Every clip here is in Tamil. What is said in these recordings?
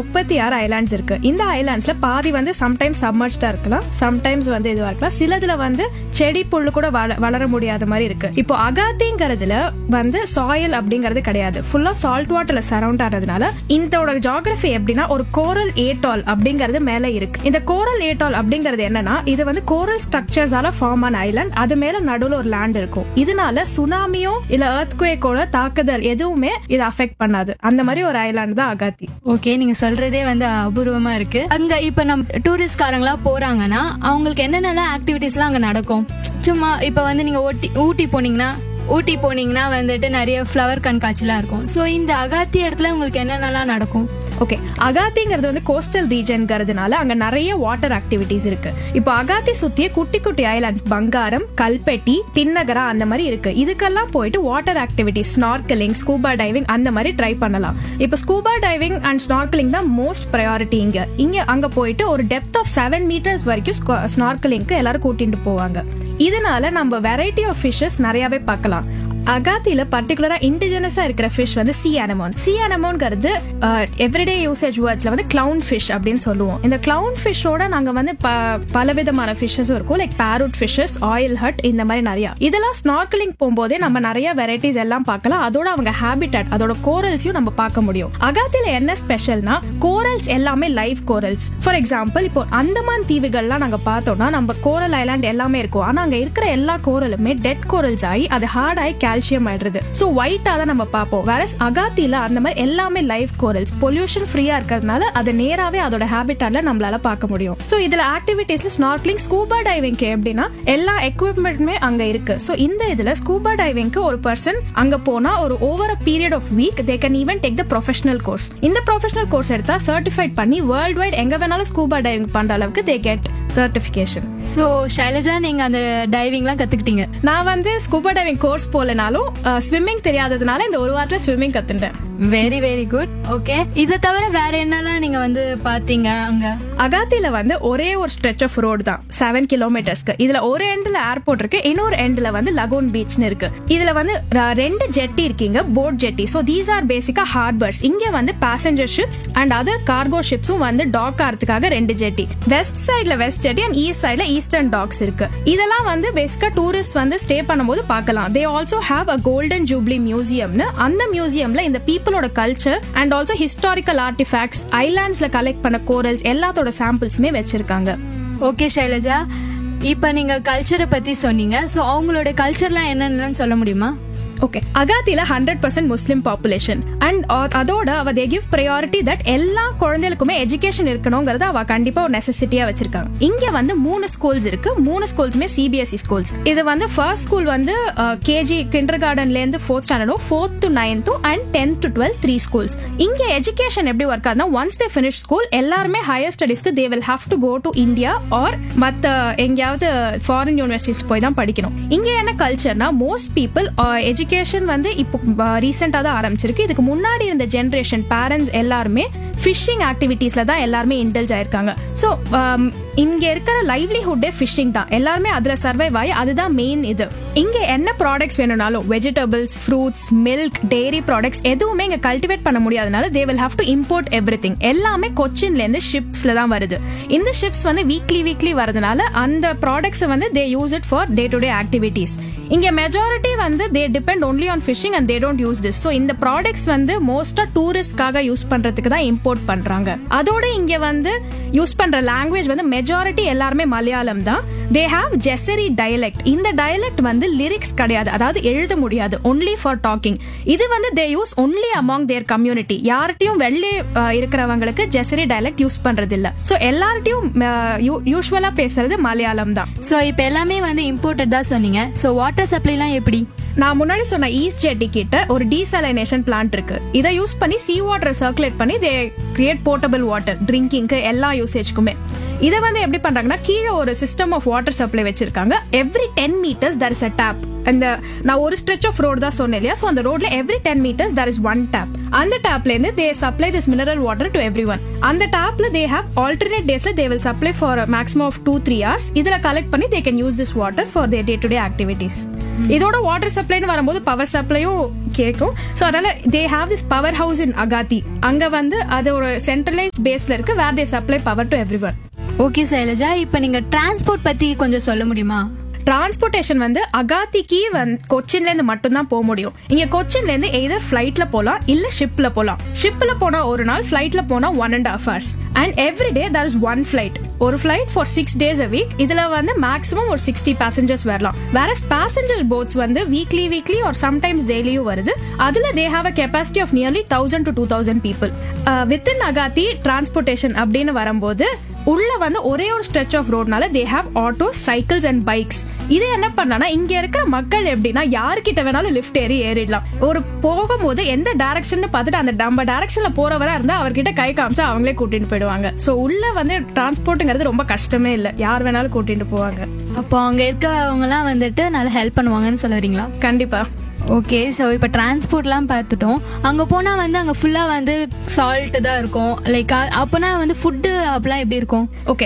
முப்பத்தி ஆறு ஐலாண்ட்ஸ் இருக்கு இந்த ஐலாண்ட்ஸ்ல பாதி வந்து சம்டைம்ஸ் சப்மர்ஜ்டா இருக்கலாம் சம்டைம்ஸ் வந்து இதுவா இருக்கலாம் சிலதுல வந்து செடி புல்லு கூட வள- வளர முடியாத மாதிரி இருக்கு இப்போ அகாத்திங்கிறதுல வந்து சாயில் அப்படிங்கிறது கிடையாது ஃபுல்லா சால்ட் வாட்டர்ல சரௌண்ட் ஆனதுனால இதோட ஜாகிரபி எப்படின்னா ஒரு கோரல் ஏட்டால் அப்படிங்கிறது மேல இருக்கு இந்த கோரல் ஏட்டால் அப்படிங்கிறது என்னன்னா இது வந்து கோரல் ஸ்ட்ரக்சர்ஸால ஃபார்ம் ஆன ஐலாண்ட் அது மேல நடுவுல ஒரு லேண்ட் இருக்கும் இதனால சுனாமியோ இல்ல எர்த்குவேக்கோட தாக்குதல் எதுவுமே இதை அஃபெக்ட் பண்ணாது அந்த மாதிரி ஒரு ஐலாண்ட் தான் அகாத்தி ஓகே நீங்க சொல்றதே வந்து அபூர்வமா இருக்கு அங்க இப்ப நம்ம டூரிஸ்ட்காரங்களா போறாங்கன்னா அவங்களுக்கு என்னென்னலாம் ஆக்டிவிட்டிஸ்லாம் அங்க நடக்கும் சும்மா இப்ப வந்து நீங்க ஊட்டி ஊட்டி போனீங்கன்னா ஊட்டி போனீங்கன்னா வந்துட்டு நிறைய ஃப்ளவர் கண்காட்சிலாம் இருக்கும் ஸோ இந்த அகாத்தி இடத்துல உங்களுக்கு என்னென்னலாம் நடக்கும் ஓகே அகாத்திங்கிறது வந்து கோஸ்டல் ரீஜன்ங்கிறதுனால அங்க நிறைய வாட்டர் ஆக்டிவிட்டிஸ் இருக்கு இப்போ அகாத்தி சுத்திய குட்டி குட்டி ஐலாண்ட்ஸ் பங்காரம் கல்பெட்டி தின்னகரா அந்த மாதிரி இருக்கு இதுக்கெல்லாம் போயிட்டு water activities snorkelling scuba diving அந்த மாதிரி ட்ரை பண்ணலாம் இப்போ ஸ்கூபா டைவிங் அண்ட் ஸ்னார்க்கலிங் தான் மோஸ்ட் ப்ரையாரிட்டி இங்க இங்க அங்க போயிட்டு ஒரு டெப்த் ஆஃப் செவன் மீட்டர்ஸ் வரைக்கும் ஸ்னார்க்கலிங்க்கு எல்லாரும் கூட்டிட்டு போவாங்க இதனால நம்ம வெரைட்டி ஆஃப் ஃபிஷஸ் நிறையவே பார்க்கலாம் அகாத்தில பர்டிகுலரா இண்டிஜினஸா இருக்கிற ஃபிஷ் வந்து சி அனமோன் சி அனமோன்ங்கிறது எவ்ரிடே யூசேஜ் வேர்ட்ஸ்ல வந்து கிளவுன் ஃபிஷ் அப்படின்னு சொல்லுவோம் இந்த கிளவுன் ஃபிஷ்ஷோட நாங்க வந்து ப- பலவிதமான ஃபிஷ்ஷஸும் இருக்கும் லைக் பேரூட் ஃபிஷஸ் ஆயில் ஹட் இந்த மாதிரி நிறைய இதெல்லாம் ஸ்னார்க்கலிங் போகும்போதே நம்ம நிறைய வெரைட்டிஸ் எல்லாம் பார்க்கலாம் அதோட அவங்க ஹேபிட்டட் அதோட கோரல்ஸையும் நம்ம பார்க்க முடியும் அகாத்தில என்ன ஸ்பெஷல்னா கோரல்ஸ் எல்லாமே லைவ் கோரல்ஸ் ஃபார் எக்ஸாம்பிள் இப்போ அந்தமான் தீவுகள்லாம் நாங்க பார்த்தோம்னா நம்ம கோரல் ஐலாண்ட் எல்லாமே இருக்கும் ஆனா அங்க இருக்கிற எல்லா கோரலுமே டெட் கோரல்ஸ் ஆகி அது ஹார்ட் ஆகி கால்சியம் ஆயிடுறது ஸோ ஒயிட்டா தான் நம்ம பார்ப்போம் வேற அகாத்தில அந்த மாதிரி எல்லாமே லைவ் கோரல்ஸ் பொல்யூஷன் ஃப்ரீயா இருக்கிறதுனால அது நேராவே அதோட ஹேபிட்டாட்ல நம்மளால பார்க்க முடியும் ஸோ இதுல ஆக்டிவிட்டீஸ்ல ஸ்னார்க்லிங் ஸ்கூபா டைவிங்க்கு எப்படின்னா எல்லா எக்யூப்மெண்ட்டுமே அங்க இருக்கு ஸோ இந்த இதுல ஸ்கூபா டைவிங்க்கு ஒரு பர்சன் அங்க போனா ஒரு over a period of week they can even take the professional course இந்த ப்ரொஃபஷனல் கோர்ஸ் எடுத்தா சர்டிஃபைட் பண்ணி வேர்ல்ட் வைட் எங்க வேணாலும் ஸ்கூபா டைவிங் பண்ற அளவுக்கு they get certification so Shailaja நீங்க அந்த டைவிங்லாம் கத்துக்கிட்டீங்க நான் வந்து ஸ்கூபா டைவிங் கோர்ஸ் போலனாலும் ஸ்விம்மிங் தெரியாததுனால இந்த ஒரு வாரத்துல ஸ்விம்மிங் கத்துட்டேன் வெரி வெரி குட் ஓகே இதை தவிர வேற என்னெல்லாம் நீங்க வந்து பாத்தீங்க அங்க அகாத்தில வந்து ஒரே ஒரு ஸ்ட்ரெச் ஆஃப் ரோடு தான் செவன் கிலோமீட்டர்ஸ்க்கு இதுல ஒரு எண்ட்ல ஏர்போர்ட் இருக்கு இன்னொரு எண்ட்ல வந்து லகோன் பீச்னு இருக்கு இதுல வந்து ர- ரெண்டு ஜெட்டி இருக்கீங்க boat jetty so these are பேசிக்கா ஹார்பர்ஸ் இங்க வந்து passenger ships and other cargo ஷிப்ஸும் வந்து டாக் ஆகிறதுக்காக ரெண்டு ஜெட்டி வெஸ்ட் சைட்ல வெஸ்ட் ஜெட்டி அண்ட் ஈஸ்ட் சைட்ல ஈஸ்டர்ன் டாக்ஸ் இருக்கு இதெல்லாம் வந்து பேசிக்கா டூரிஸ்ட் வந்து ஸ்டே பண்ணும்போது பார்க்கலாம் they also have a golden jubilee மியூசியம்னு அந்த மியூசியம்ல இந்த பீப்புளோட culture and also historical artifacts ஐலாண்ட்ஸ்ல கலெக்ட் பண்ண கோரல்ஸ் எல்லாத்தோட சாம்பிள்ஸுமே வச்சிருக்காங்க ஓகே ஷைலஜா இப்போ நீங்க கல்ச்சரை பத்தி சொன்னீங்க ஸோ அவங்களோட கல்ச்சர்லாம் என்னென்னு சொல்ல முடியுமா ஓகே அகாத்தில hundred percent Muslim population and அதோட அவ தே கிவ் ப்ரையாரிட்டி தட் எல்லா குழந்தைகளுக்குமே எஜுகேஷன் இருக்கணுங்கிறத அவ கண்டிப்பா ஒரு நெசசிட்டியா வச்சிருக்காங்க இங்க வந்து மூணு ஸ்கூல்ஸ் இருக்கு மூணு ஸ்கூல்ஸுமே சிபிஎஸ்இ ஸ்கூல்ஸ் இது வந்து ஃபர்ஸ்ட் ஸ்கூல் வந்து கேஜி கிண்டர் கார்டன்ல இருந்து ஃபோர்த் ஸ்டாண்டர்டும் ஃபோர்த் டு நைன்த்தும் and tenth to twelve three schools இங்க எஜுகேஷன் எப்படி ஒர்க் ஆகுதுன்னா ஒன்ஸ் தே ஃபினிஷ் ஸ்கூல் எல்லாருமே ஹையர் ஸ்டடிஸ்க்கு they will have to go to India or மத்த எங்கேயாவது ஃபாரின் யூனிவர்சிட்டிஸ் போய் தான் படிக்கணும் இங்க என்ன கல்ச்சர்னா மோஸ்ட் பீப்புள் எஜுகேஷன் வந்து இப்போ ரீசெண்டா தான் ஆரம்பிச்சிருக்கு இதுக்கு முன்னாடி இருந்த ஜென்ரேஷன் பேரண்ட்ஸ் எல்லாருமே ஃபிஷிங் ஆக்டிவிட்டீஸ்ல தான் எல்லாருமே இன்டெல்ஜ் ஆயிருக்காங்க ஸோ இங்க இருக்கிற லைவ்லிஹுட்டே ஃபிஷிங் தான் எல்லாருமே அதுல சர்வைவ் ஆகி அதுதான் மெயின் இது இங்க என்ன ப்ராடக்ட்ஸ் வேணும்னாலும் vegetables fruits milk dairy products எதுவுமே இங்க கல்டிவேட் பண்ண முடியாதனால they will have to import everything எல்லாமே கொச்சின்ல இருந்து ஷிப்ஸ்ல தான் வருது இந்த ஷிப்ஸ் வந்து வீக்லி வீக்லி வரதுனால அந்த ப்ராடக்ட்ஸ் வந்து they use it for day to day activities இங்க மெஜாரிட்டி வந்து they depend only on fishing and they don't use this so இந்த ப்ராடக்ட்ஸ் வந்து மோஸ்டா டூரிஸ்ட்காக யூஸ் பண்றதுக்கு தான் இம்போர்ட் பண்றாங்க அதோட இங்க வந்து யூஸ் பண்ற லாங்குவேஜ் வந்து மெஜாரிட்டி எல்லாருமே மலையாளம் தான் தே ஹாவ் ஜெசரி டயலெக்ட் இந்த டயலெக்ட் வந்து லிரிக்ஸ் கிடையாது அதாவது எழுத முடியாது ஒன்லி ஃபார் டாக்கிங் இது வந்து they use only among their community யார்கிட்டயும் வெள்ளை அஹ், இருக்கிறவங்களுக்கு ஜெசரி டயலெக்ட் யூஸ் பண்றது இல்ல ஸோ எல்லார்ட்டையும் யூஸ்வலா பேசுறது மலையாளம் தான் ஸோ இப்போ எல்லாமே வந்து இம்போர்ட்டட் தான் சொன்னீங்க ஸோ வாட்டர் சப்ளைலாம் எப்படி நான் முன்னாடி சொன்ன ஈஸ்ட் ஜெட்டி கிட்ட ஒரு டீசலைனேஷன் பிளான்ட் இருக்கு இதை யூஸ் பண்ணி சி வாட்டரை சர்க்குலேட் பண்ணி தே கிரியேட் போர்ட்டபிள் வாட்டர் ட்ரிங்கிங்க்கு எல்லா யூசேஜ்க்குமே இதை வந்து எப்படி பண்றாங்கன்னா கீழே ஒரு சிஸ்டம் ஆஃப் வாட்டர் சப்ளை வச்சிருக்காங்க every ten meters there is a tap அந்த நான் ஒரு ஸ்ட்ரெச் ஆஃப் ரோடு தான் சொன்னேன் இல்லையா ஸோ அந்த ரோட்ல every ten meters there is one tap அந்த டேப்ல இருந்து they supply this mineral water to everyone அந்த டேப்ல தே ஹேவ் ஆல்டர்னேட் டேஸ்ல they will supply for maximum of two three hours இதுல கலெக்ட் பண்ணி they can use this water for their day to day activities இதோட வாட்டர் சப்ளைன்னு வரும்போது பவர் சப்ளையும் கேட்கும் ஸோ அதனால they have this power house in Agatti அங்க வந்து அது ஒரு சென்ட்ரலைஸ்ட் பேஸ்ல இருக்கு where they supply power to everyone okay Shailaja இப்போ நீங்க டிரான்ஸ்போர்ட் பத்தி கொஞ்சம் சொல்ல முடியுமா டிரான்ஸ்போர்ட்டேஷன் வந்து அகாத்திக்கு வந்து கொச்சின்ல இருந்து மட்டும் தான் போக முடியும் இங்க கொச்சின்ல இருந்து எய்தர் ஃபிளைட்ல போலாம் இல்ல ஷிப்ல போலாம் ஷிப்ல போனா ஒரு நாள் ஃபிளைட்ல போனா one and half hours and every day there is one flight ஒரு flight for six days a week இதுல வந்து மேக்ஸிமம் ஒரு சிக்ஸ்டி பேசஞ்சர்ஸ் வரலாம் வேற பேசஞ்சர் போட்ஸ் வந்து வீக்லி வீக்லி ஒரு சம்டைம்ஸ் டெய்லியும் வருது அதுல they have a capacity of nearly thousand to two thousand people within Agatti transportation அப்படின்னு வரும்போது உள்ள வந்து ஒரே ஒரு ஸ்ட்ரெச் ஆஃப் ரோட்னால they have auto cycles and bikes இது என்ன பண்ணனா இங்க இருக்கிற மக்கள் எப்படின்னா யார்கிட்ட வேணாலும் லிஃப்ட் ஏறி ஏறிடலாம் ஒரு போகும்போது எந்த டைரக்ஷன் பார்த்துட்டு அந்த நம்ம டைரக்ஷன்ல போறவரா இருந்தா அவர்கிட்ட கை காமிச்சா அவங்களே கூட்டிட்டு போயிடுவாங்க சோ உள்ள வந்து டிரான்ஸ்போர்ட்ங்கிறது ரொம்ப கஷ்டமே இல்ல யார் வேணாலும் கூட்டிட்டு போவாங்க அப்போ அங்க இருக்கவங்கலாம் வந்துட்டு நல்லா ஹெல்ப் பண்ணுவாங்கன்னு சொல்ல வரீங்களா கண்டிப்பா ஓகே ஸோ இப்போ டிரான்ஸ்போர்ட்லாம் பார்த்துட்டோம் அங்கே போனால் வந்து அங்கே ஃபுல்லாக வந்து சால்ட் தான் இருக்கும் லைக் அப்போனா வந்து ஃபுட்டு அப்பெல்லாம் எப்படி இருக்கும் ஓகே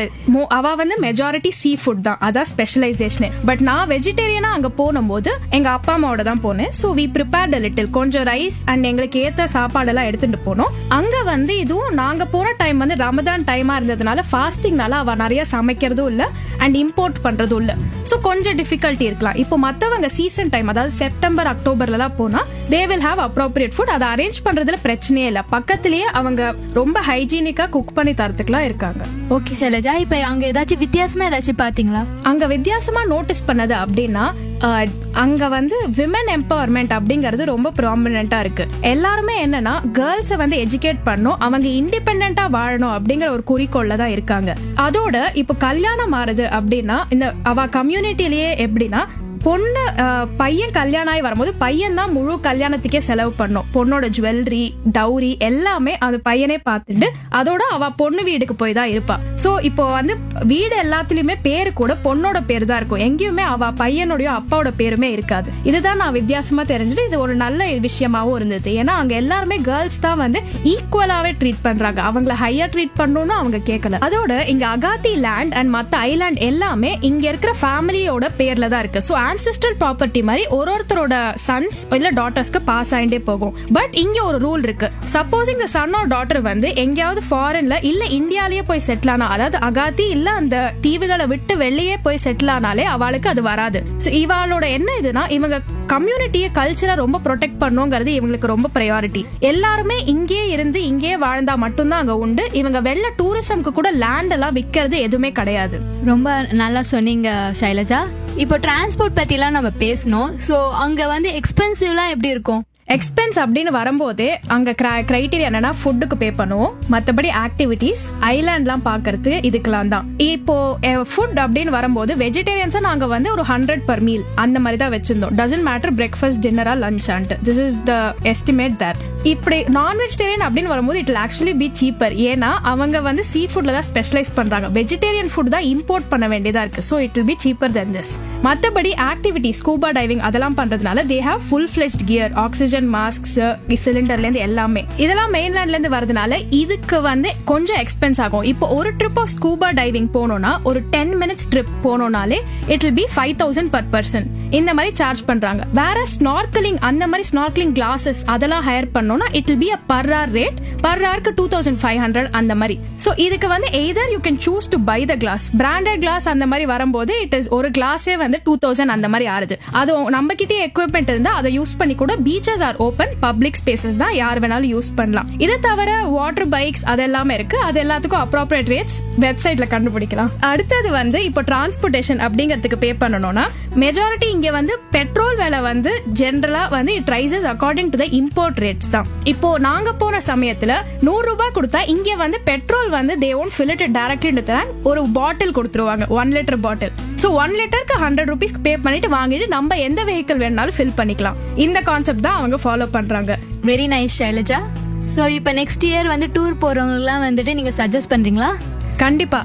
அவ வந்து மெஜாரிட்டி சீ ஃபுட் தான் அதான் ஸ்பெஷலைசேஷனே பட் நான் வெஜிடேரியனா அங்க போனும்போது எங்க அப்பா அம்மாவோட தான் போனேன் ஸோ வி ப்ரிப்பேர்ட் லிட்டில் கொஞ்சம் ரைஸ் அண்ட் எங்களுக்கு ஏத்த சாப்பாடெல்லாம் எடுத்துட்டு போனோம் அங்க வந்து இதுவும் நாங்க போன டைம் வந்து ரமதான் டைமா இருந்ததுனால ஃபாஸ்டிங்னால அவ நிறைய சமைக்கிறதும் இல்ல அண்ட் இம்போர்ட் பண்றதும் இல்ல ஸோ கொஞ்சம் டிஃபிகல்ட்டி இருக்கலாம் இப்போ மத்தவங்க சீசன் டைம் அதாவது செப்டம்பர் அக்டோபர்லலாம் போனா they will have appropriate food அதை அரேஞ்ச் பண்றதுல பிரச்சனையே இல்ல பக்கத்திலேயே அவங்க ரொம்ப ஹைஜீனிக்கா குக் பண்ணி தரத்துக்குலாம் இருக்காங்க ஓகே சைலஜா இப்போ அங்கே ஏதாச்சும் வித்தியாசமா ஏதாச்சும் பார்த்தீங்களா அங்க வித்தியாசமா நோட்டீஸ் பண்ணது அப்படின்னா அஹ், அங்க வந்து விமன் எம்பவர்மெண்ட் அப்படிங்கறது ரொம்ப ப்ராமினெண்டா இருக்கு எல்லாருமே என்னன்னா கேர்ள்ஸை வந்து எஜுகேட் பண்ணும் அவங்க இண்டிபெண்டா வாழணும் அப்படிங்கிற ஒரு குறிக்கோள்ல தான் இருக்காங்க அதோட இப்போ கல்யாணம் ஆறுது அப்படின்னா இந்த அவ கம்யூனிட்டிலேயே எப்படின்னா பொண்ணு அஹ், பையன் கல்யாணம் ஆகி வரும்போது பையன் தான் முழு கல்யாணத்துக்கே செலவு பண்ணும் பொண்ணோட ஜுவல்லரி டவுரி எல்லாமே அந்த பையனே பார்த்துட்டு அதோட அவ பொண்ணு வீட்டுக்கு போய் தான் இருப்பா சோ இப்போ வந்து வீடு எல்லாத்துலயுமே பேரு கூட பொண்ணோட பேர் தான் இருக்கும் எங்கேயுமே அவ பையனோடய அப்பாவோட பேருமே இருக்காது இதுதான் நான் வித்தியாசமா தெரிஞ்சுட்டு இது ஒரு நல்ல விஷயமாவும் இருந்தது ஏன்னா அங்க எல்லாருமே கேர்ள்ஸ் தான் வந்து ஈக்குவலாவே ட்ரீட் பண்றாங்க அவங்கள ஹையா ட்ரீட் பண்ணணும்னு அவங்க கேட்கல அதோட இங்க அகாத்தி லேண்ட் அண்ட் மத்த ஐலாண்ட் எல்லாமே இங்க இருக்கிற ஃபேமிலியோட பேர்ல தான் இருக்கு ஸோ ஆன்சிஸ்டல் ப்ராப்பர்ட்டி மாதிரி ஒரு ஒருத்தரோட சன்ஸ் இல்ல டாட்டர்ஸ்க்கு பாஸ் ஆகிட்டே போகும் பட் இங்க ஒரு ரூல் இருக்கு சப்போஸ் இந்த சன் ஆர் டாட்டர் வந்து எங்கேயாவது ஃபாரின்ல இல்ல இந்தியாலயே போய் செட்டில் ஆனா அதாவது அகாத்தி இல்ல அந்த தீவுகளை விட்டு வெளியே போய் செட்டில் ஆனாலே அவளுக்கு அது வராது So, இவளோட என்ன இதுனா இவங்க கம்யூனிட்டியை கல்ச்சரா ரொம்ப ப்ரொடெக்ட் பண்ணுங்கிறது இவங்களுக்கு ரொம்ப ப்ரையாரிட்டி எல்லாருமே இங்கே இருந்து இங்கே வாழ்ந்தா மட்டும்தான் அங்க உண்டு இவங்க வெளில டூரிசம்க்கு கூட லேண்ட் எல்லாம் விக்கிறது எதுவுமே கிடையாது ரொம்ப நல்லா சொன்னீங்க சைலஜா இப்போ டிரான்ஸ்போர்ட் பற்றிலாம் நம்ம பேசணும் ஸோ அங்கே வந்து எக்ஸ்பென்சிவ்லாம் எப்படி இருக்கும் எக்ஸ்பென்ஸ் அப்படின்னு வரும்போதே அங்க கிரைட்டீரியா என்னன்னா ஃபுட்டுக்கு பே பண்ணுவோம் மத்தபடி ஆக்டிவிட்டிஸ் ஐலாண்ட்லாம் பாக்குறது இதுக்கெல்லாம் தான் இப்போ ஃபுட் அப்படின்னு வரும்போது வெஜிடேரியன்ஸா நாங்க வந்து ஒரு ஹண்ட்ரட் பர் மீல் அந்த மாதிரி தான் வச்சிருந்தோம் டசன்ட் மேட்டர் பிரேக்ஃபாஸ்ட் டின்னரா lunch and this is the estimate that இப்படி நான் வெஜிடேரியன் அப்படின்னு வரும்போது இட் ஆக்சுவலி பி சீப்பர் ஏன்னா அவங்க வந்து சீ ஃபுட்ல தான் ஸ்பெஷலைஸ் பண்றாங்க வெஜிடேரியன் ஃபுட் தான் இம்போர்ட் பண்ண வேண்டியதா இருக்கு so it will be cheaper then this மற்றபடி ஆக்டிவிட்டி ஸ்கூபா டைவிங் அதெல்லாம் பண்றதுனால they have full fledge gear oxygen masks சிலிண்டர்ல இருந்து எல்லாமே இதெல்லாம் மெயின்லேண்ட்ல இருந்து வரதுனால இதுக்கு வந்து கொஞ்சம் எக்ஸ்பென்ஸ் ஆகும் இப்போ ஒரு ட்ரிப் ஆஃப் ஸ்கூபா டைவிங் போனோம்னா ஒரு டென் மினிட்ஸ் ட்ரிப் போனோம்னாலே it will be five thousand per person இந்த மாதிரி சார்ஜ் பண்றாங்க வேற ஸ்னார்க்கலிங் அந்த மாதிரி ஸ்னார்க்கலிங் கிளாஸஸ் அதெல்லாம் ஹையர் பண்ணோம்னா it will be a per hour rate per ஆருக்கு டூ தௌசண்ட் ஃபைவ் ஹண்ட்ரட் அந்த மாதிரி ஸோ இதுக்கு வந்து either you can choose to buy the glass branded glass அந்த மாதிரி வரும்போது இட் இஸ் ஒரு கிளாஸே வந்து டூ தௌசண்ட் அந்த மாதிரி ஆறுது அது நம்ம கிட்டே எக்யூப்மெண்ட் இருந்தா அதை யூஸ் பண்ணி கூட beaches are open public spaces தான் யார் வேணாலும் யூஸ் பண்ணலாம் இதை தவிர வாட்டர் பைக்ஸ் அது எல்லாமே இருக்கு அது எல்லாத்துக்கும் அப்ராப்ரியேட் ரேட்ஸ் வெப்சைட்ல கண்டுபிடிக்கலாம் அடுத்தது வந்து இப்போ டிரான்ஸ்போர்ட்டேஷன் அப்படிங்கிறதுக்கு பே பண்ணணும்னா மெஜாரிட்டி இங்க வந்து பெட்ரோல் விலை வந்து ஜென்ரலா வந்து it rises according to the import rates தான் இப்போ நாங்க போன சமயத்துல நூறு ரூபாய் கொடுத்தா இங்க வந்து பெட்ரோல் வந்து they won't fill it directly தராங்க ஒரு பாட்டில் கொடுத்துருவாங்க one litre bottle so one லிட்டருக்கு ஹண்ட்ரட் ருபீஸ் பே பண்ணிட்டு வாங்கிட்டு நம்ம எந்த வெஹிக்கிள் வேணாலும் ஃபில் பண்ணிக்கலாம் இந்த கான்செப்ட் தான் அவங்க ஃபாலோ பண்றாங்க வெரி நைஸ் ஷைலஜா ஸோ இப்போ நெக்ஸ்ட் இயர் வந்து டூர் போகிறவங்கலாம் வந்துட்டு நீங்கள் சஜஸ்ட் பண்ணுறீங்களா கண்டிப்பா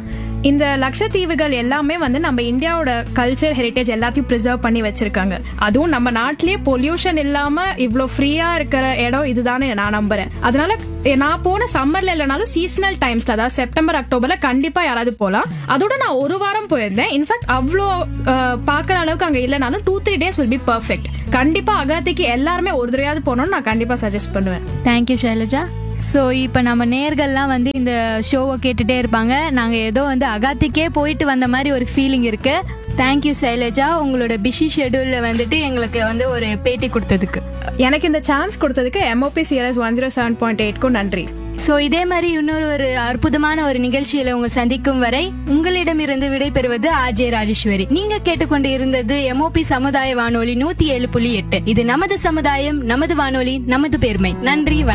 இந்த லட்சத்தீவுகள் எல்லாமே வந்து நம்ம இந்தியாவோட கல்ச்சர் ஹெரிட்டேஜ் எல்லாத்தையும் ப்ரிசர்வ் பண்ணி வச்சிருக்காங்க அதுவும் நம்ம நாட்டிலேயே பொல்யூஷன் இல்லாம இவ்ளோ ஃப்ரீயா இருக்கிற இடம் இதுதானே நான் நம்புறேன் அதனால எ- நான் போன சம்மர்ல இல்லைனாலும் சீசனல் டைம்ஸ்ல அதாவது செப்டம்பர் அக்டோபர்ல கண்டிப்பா யாராவது போலாம் அதோட நான் ஒரு வாரம் போயிருந்தேன் இன்ஃபேக்ட் அவ்வளோ அஹ், பார்க்கற அளவுக்கு அங்க இல்லைனாலும் two three days will be perfect கண்டிப்பா அகாத்திக்கு எல்லாருமே ஒரு தடவையாவது போகணும்னு நான் கண்டிப்பா சஜஸ்ட் பண்ணுவேன் தேங்க்யூ ஷைலஜா ஸோ இப்போ நம்ம நேர்கள்லாம் வந்து இந்த ஷோவை கேட்டுட்டே இருப்பாங்க நாங்கள் ஏதோ வந்து அகாத்திக்கே போயிட்டு வந்த மாதிரி ஒரு ஃபீலிங் இருக்கு தேங்க்யூ சைலஜா உங்களோட பிஸி ஷெடியூலில் வந்துட்டு எங்களுக்கு வந்து ஒரு பேட்டி கொடுத்ததுக்கு எனக்கு இந்த சான்ஸ் கொடுத்ததுக்கு MOP CLS one zero seven point எயிட்க்கும் நன்றி ஸோ இதே மாதிரி இன்னொரு ஒரு அற்புதமான ஒரு நிகழ்ச்சியில உங்க சந்திக்கும் வரை உங்களிடமிருந்து விடைபெறுவது ஆர்ஜே ராஜேஸ்வரி நீங்க கேட்டுக்கொண்டு இருந்தது எம்ஓபி சமுதாய வானொலி நூத்தி ஏழு புள்ளி எட்டு இது நமது சமுதாயம் நமது வானொலி நமது பெருமை நன்றி வணக்கம்